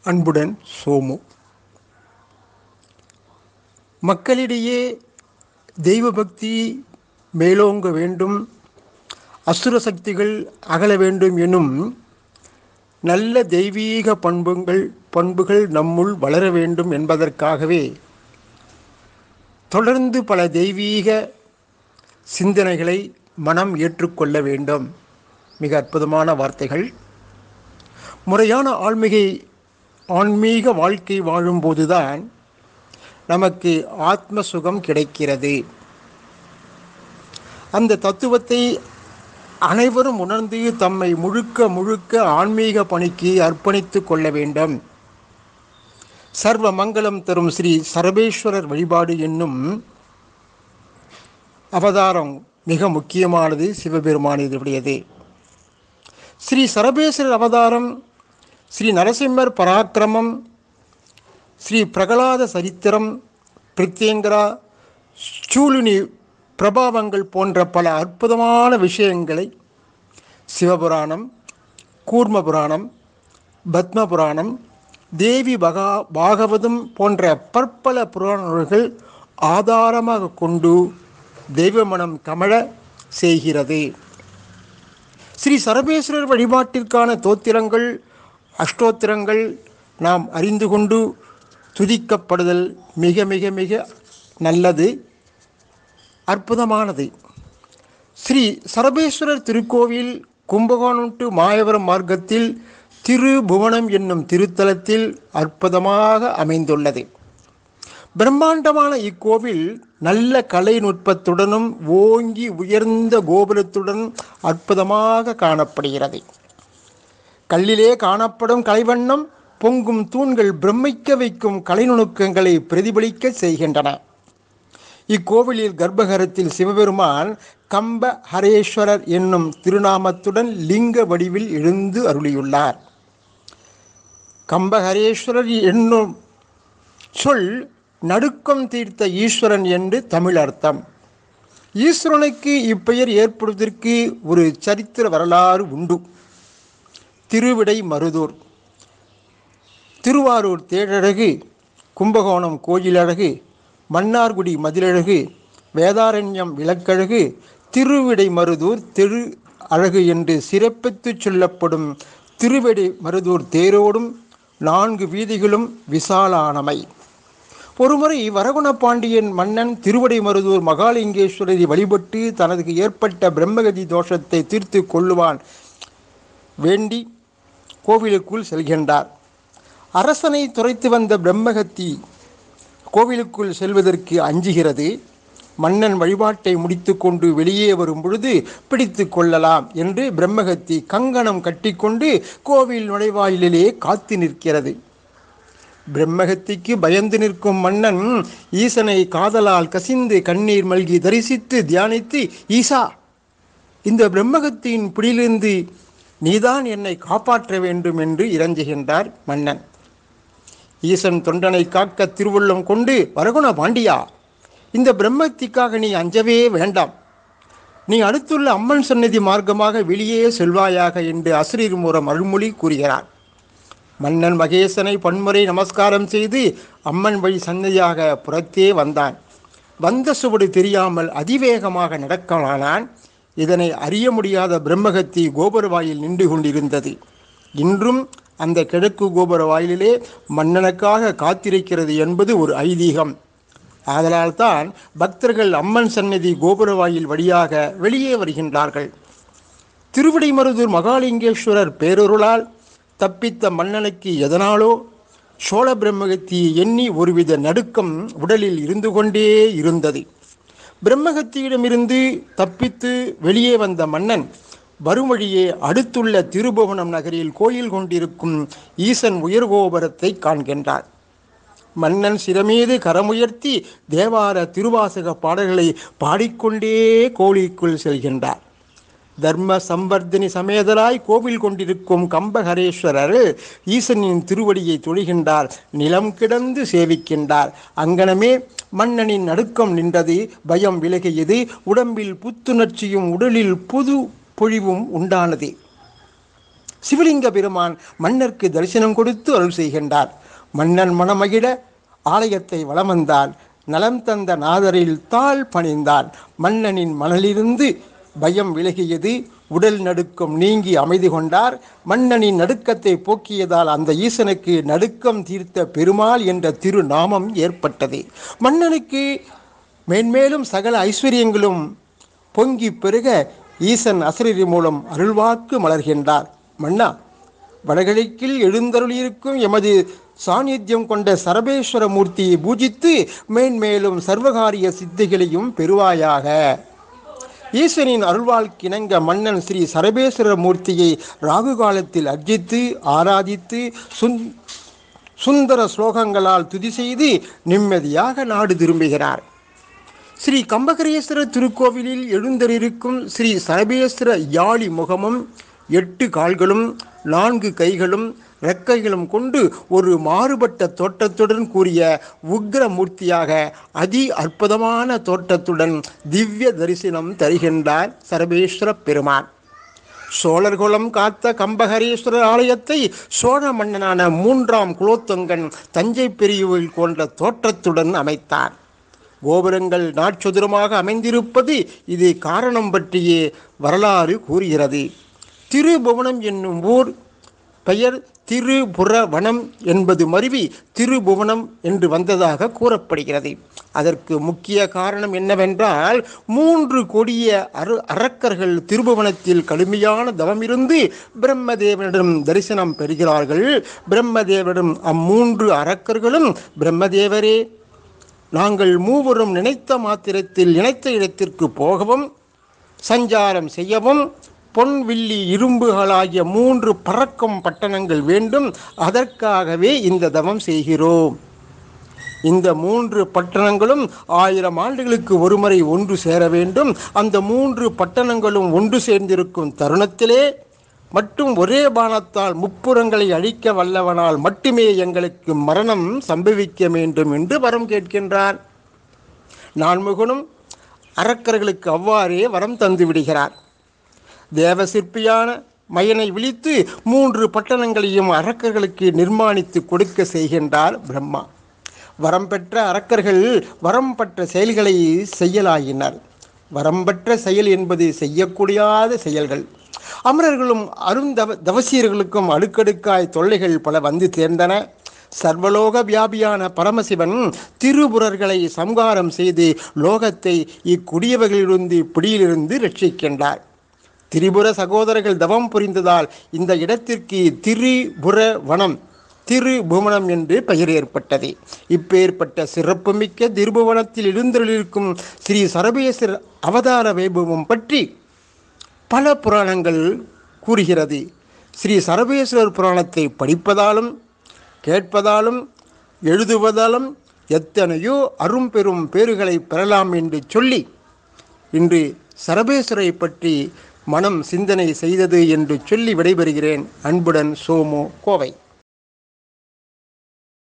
அன்புடன் சோமு மக்களிடையே தெய்வ பக்தி மேலோங்க வேண்டும் அசுர சக்திகள் அகல வேண்டும் எனும் நல்ல தெய்வீக பண்புகள் பண்புகள் நம்முள் வளர வேண்டும் என்பதற்காகவே தொடர்ந்து பல தெய்வீக சிந்தனைகளை மனம் ஏற்றுக்கொள்ள வேண்டும் மிக அற்புதமான வார்த்தைகள் முறையான ஆன்மீக ஆன்மீக வாழ்க்கை வாழும்போதுதான் நமக்கு ஆத்ம சுகம் கிடைக்கிறது அந்த தத்துவத்தை அனைவரும் உணர்ந்து தம்மை முழுக்க முழுக்க ஆன்மீக பணிக்கு அர்ப்பணித்து கொள்ள வேண்டும் சர்வ மங்களம் தரும் ஸ்ரீ சரபேஸ்வரர் வழிபாடு என்னும் அவதாரம் மிக முக்கியமானது சிவபெருமானுடையது ஸ்ரீ சரபேஸ்வரர் அவதாரம் ஸ்ரீ நரசிம்மர் பராக்கிரமம் ஸ்ரீ பிரகலாத சரித்திரம் பிரத்யங்கரா சூலுனி பிரபாவங்கள் போன்ற பல அற்புதமான விஷயங்களை சிவபுராணம் கூர்ம புராணம் பத்ம புராணம் தேவி பகா பாகவதம் போன்ற பற்பல புராணங்கள் ஆதாரமாக கொண்டு தெய்வ மனம் கமழ செய்கிறது ஸ்ரீ சரபேஸ்வரர் வழிபாட்டிற்கான தோத்திரங்கள் அஷ்டோத்திரங்கள் நாம் அறிந்து கொண்டு துதிக்கப்படுதல் மிக மிக மிக நல்லது அற்புதமானது ஸ்ரீ சரபேஸ்வரர் திருக்கோவில் கும்பகோணம் டு மாயவரம் மார்க்கத்தில் திருபுவனம் என்னும் திருத்தலத்தில் அற்புதமாக அமைந்துள்ளது பிரம்மாண்டமான இக்கோவில் நல்ல கலைநுட்பத்துடனும் ஓங்கி உயர்ந்த கோபுரத்துடன் அற்புதமாக காணப்படுகிறது கல்லிலே காணப்படும் கலைவண்ணம் பொங்கும் தூண்கள் பிரமிக்க வைக்கும் கலைநுணுக்கங்களை பிரதிபலிக்க செய்கின்றன இக்கோவிலில் கர்ப்பகரத்தில் சிவபெருமான் கம்ப ஹரேஸ்வரர் என்னும் திருநாமத்துடன் லிங்க வடிவில் எழுந்து அருளியுள்ளார் கம்பஹரேஸ்வரர் என்னும் சொல் நடுக்கம் தீர்த்த ஈஸ்வரன் என்று தமிழ் அர்த்தம் ஈஸ்வரனுக்கு இப்பெயர் ஏற்படுவதற்கு ஒரு சரித்திர வரலாறு உண்டு திருவிடை மருதூர் திருவாரூர் தேழழகு கும்பகோணம் கோயிலழகு மன்னார்குடி மதிலழகு வேதாரண்யம் விளக்கழகு திருவிடை மருதூர் திரு அழகு என்று சிறப்பித்து சொல்லப்படும் திருவிடை மருதூர் தேரோடும் நான்கு வீதிகளும் விசாலானமை ஒருமுறை வரகுண பாண்டியன் மன்னன் திருவடை மருதூர் மகாலிங்கேஸ்வரரை வழிபட்டு தனது ஏற்பட்ட பிரம்மகதி தோஷத்தை தீர்த்து கொள்ளுவான் வேண்டி கோவிலுக்குள் செல்கின்றார் அரசனை துரைத்து வந்த பிரம்மகத்தி கோவிலுக்குள் செல்வதற்கு அஞ்சுகிறது மன்னன் வழிபாட்டை முடித்துக்கொண்டு வெளியே வரும் பொழுது பிடித்து கொள்ளலாம் என்று பிரம்மகத்தி கங்கணம் கட்டிக்கொண்டு கோவில் நுழைவாயிலே காத்து நிற்கிறது பிரம்மகத்திக்கு பயந்து நிற்கும் மன்னன் ஈசனை காதலால் கசிந்து கண்ணீர் மல்கி தரிசித்து தியானித்து ஈசா இந்த பிரம்மகத்தின் பிடியிலிருந்து நீதான் என்னை காப்பாற்ற வேண்டும் என்று இறஞ்சுகின்றார் மன்னன் ஈசன் தொண்டனை காக்க திருவுள்ளம் கொண்டு வரகுண பாண்டியா இந்த பிரம்மத்திற்காக நீ அஞ்சவே வேண்டாம் நீ அடுத்துள்ள அம்மன் சந்நிதி மார்க்கமாக வெளியே செல்வாயாக என்று அசிரியர் மூலம் அருள்மொழி கூறுகிறார் மன்னன் மகேசனை பன்முறை நமஸ்காரம் செய்து அம்மன் வழி சன்னதியாக புறத்தே வந்தான் வந்த சுவடு தெரியாமல் அதிவேகமாக நடக்கலானான் இதனை அறிய முடியாத பிரம்மகத்தி கோபுர வாயில் நின்று கொண்டிருந்தது இன்றும் அந்த கிழக்கு கோபுர வாயிலிலே மன்னனுக்காக காத்திருக்கிறது என்பது ஒரு ஐதீகம் ஆதலால்தான் பக்தர்கள் அம்மன் சந்நிதி கோபுர வாயில் வழியாக வெளியே வருகின்றார்கள் திருவிடைமருதூர் மகாலிங்கேஸ்வரர் பேரொருளால் தப்பித்த மன்னனுக்கு எதனாலோ சோழ பிரம்மகத்தியை எண்ணி ஒருவித நடுக்கம் உடலில் இருந்து கொண்டே இருந்தது பிரம்மகத்தியிடமிருந்து தப்பித்து வெளியே வந்த மன்னன் வரும் வழியே அடுத்துள்ள திருபுவனம் நகரில் கோயில் கொண்டிருக்கும் ஈசன் உயர்கோபுரத்தை காண்கின்றார் மன்னன் சிறமீது கரமுயர்த்தி தேவார திருவாசக பாடல்களை பாடிக்கொண்டே கோழிக்குள் செல்கின்றார் தர்ம சம்பர்தினி சமேதராய் கோவில் கொண்டிருக்கும் கம்பஹரேஸ்வரர் ஈசனின் திருவடியை தொழுகின்றார் நிலம் கிடந்து சேவிக்கின்றார் அங்கனமே மன்னனின் நடுக்கம் நின்றது பயம் விலகியது உடம்பில் புத்துணர்ச்சியும் உடலில் புது பொழிவும் உண்டானது சிவலிங்க பெருமான் மன்னருக்கு தரிசனம் கொடுத்து அருள் செய்கின்றார் மன்னன் மனமகிழ ஆலயத்தை வலம் வந்தார் நலம் தந்த நாதரில் தாழ் பணிந்தார் மன்னனின் மணலிருந்து பயம் விலகியது உடல் நடுக்கம் நீங்கி அமைதி கொண்டார் மன்னனின் நடுக்கத்தை போக்கியதால் அந்த ஈசனுக்கு நடுக்கம் தீர்த்த பெருமாள் என்ற திருநாமம் ஏற்பட்டது மன்னனுக்கு மேன்மேலும் சகல ஐஸ்வர்யங்களும் பொங்கி பெருக ஈசன் அசரீரி மூலம் அருள்வாக்கு மலர்கின்றார் மன்னா வடகிழக்கில் எழுந்தருளியிருக்கும் எமது சாநித்தியம் கொண்ட சரபேஸ்வர மூர்த்தியை பூஜித்து மேன்மேலும் சர்வகாரிய சித்திகளையும் பெறுவாயாக ஈசனின் அருள்வாழ்க்கிணங்க மன்னன் ஸ்ரீ சரபேஸ்வர மூர்த்தியை ராகு காலத்தில் அர்ஜித்து ஆராதித்து சுந் சுந்தர ஸ்லோகங்களால் துதி செய்து நிம்மதியாக நாடு திரும்புகிறார் ஸ்ரீ கம்பகரேஸ்வரர் திருக்கோவிலில் எழுந்தரிருக்கும் ஸ்ரீ சரபேஸ்வர யாழி முகமும் எட்டு கால்களும் நான்கு கைகளும் ரெக்கைகளும் கொண்டு ஒரு மாறுபட்ட தோற்றத்துடன் கூடிய உக்ர மூர்த்தியாக அதி அற்புதமான தோற்றத்துடன் திவ்ய தரிசனம் தருகின்றார் சரபேஸ்வர பெருமான் சோழர்குலம் காத்த கம்பகரேஸ்வரர் ஆலயத்தை சோழ மன்னனான மூன்றாம் குலோத்துங்கன் தஞ்சை பெரியோவில் கொண்ட தோற்றத்துடன் அமைத்தார் கோபுரங்கள் நாட்சதுரமாக அமைந்திருப்பது இது காரணம் பற்றியே வரலாறு கூறுகிறது திருபுவனம் என்னும் ஊர் பெயர் திருபுரவனம் என்பது மருவி திருபுவனம் என்று வந்ததாக கூறப்படுகிறது அதற்கு முக்கிய காரணம் என்னவென்றால் மூன்று கொடிய அரு அரக்கர்கள் திருபுவனத்தில் கடுமையான தவமிருந்து பிரம்மதேவனிடம் தரிசனம் பெறுகிறார்கள் பிரம்மதேவனிடம் அம்மூன்று அரக்கர்களும் பிரம்மதேவரே நாங்கள் மூவரும் நினைத்த மாத்திரத்தில் நினைத்த இடத்திற்கு போகவும் சஞ்சாரம் செய்யவும் பொன் வில்லி இரும்புகளாகிய மூன்று பறக்கும் பட்டணங்கள் வேண்டும் அதற்காகவே இந்த தவம் செய்கிறோம் இந்த மூன்று பட்டணங்களும் ஆயிரம் ஆண்டுகளுக்கு ஒருமுறை ஒன்று சேர வேண்டும் அந்த மூன்று பட்டணங்களும் ஒன்று சேர்ந்திருக்கும் தருணத்திலே மட்டும் ஒரே பானத்தால் முப்புறங்களை அழிக்க வல்லவனால் மட்டுமே எங்களுக்கு மரணம் சம்பவிக்க வேண்டும் என்று வரம் கேட்கின்றார் நான்முகனும் அரக்கர்களுக்கு அவ்வாறே வரம் தந்து விடுகிறார் தேவ சிற்பியான மயனை விழித்து மூன்று பட்டணங்களையும் அரக்கர்களுக்கு நிர்மாணித்து கொடுக்க செய்கின்றார் பிரம்மா வரம் பெற்ற அரக்கர்கள் வரம் பெற்ற செயல்களை செய்யலாயினர் வரம் பெற்ற செயல் என்பது செய்யக்கூடாத செயல்கள் அமரர்களும் அருந்தவ தவசீர்களுக்கும் அடுக்கடுக்காய் தொல்லைகள் பல வந்து சேர்ந்தன சர்வலோக வியாபியான பரமசிவன் திருபுரர்களை சம்காரம் செய்து லோகத்தை இக்குடியவர்களிலிருந்து பிடியிலிருந்து ரட்சிக்கின்றார் திரிபுர சகோதரர்கள் தவம் புரிந்ததால் இந்த இடத்திற்கு திரிபுர வனம் திருபுவனம் என்று பெயர் ஏற்பட்டது இப்பேற்பட்ட சிறப்புமிக்க திருபுவனத்தில் எழுந்தருளிருக்கும் ஸ்ரீ சரபேஸ்வரர் அவதார வைபவம் பற்றி பல புராணங்கள் கூறுகிறது ஸ்ரீ சரபேஸ்வரர் புராணத்தை படிப்பதாலும் கேட்பதாலும் எழுதுவதாலும் எத்தனையோ அரும்பெரும் பேறுகளை பெறலாம் என்று சொல்லி இன்று சரபேஸ்வரை பற்றி மனம் சிந்தனை செய்தது என்று சொல்லி விடைபெறுகிறேன் அன்புடன் சோமு கோவை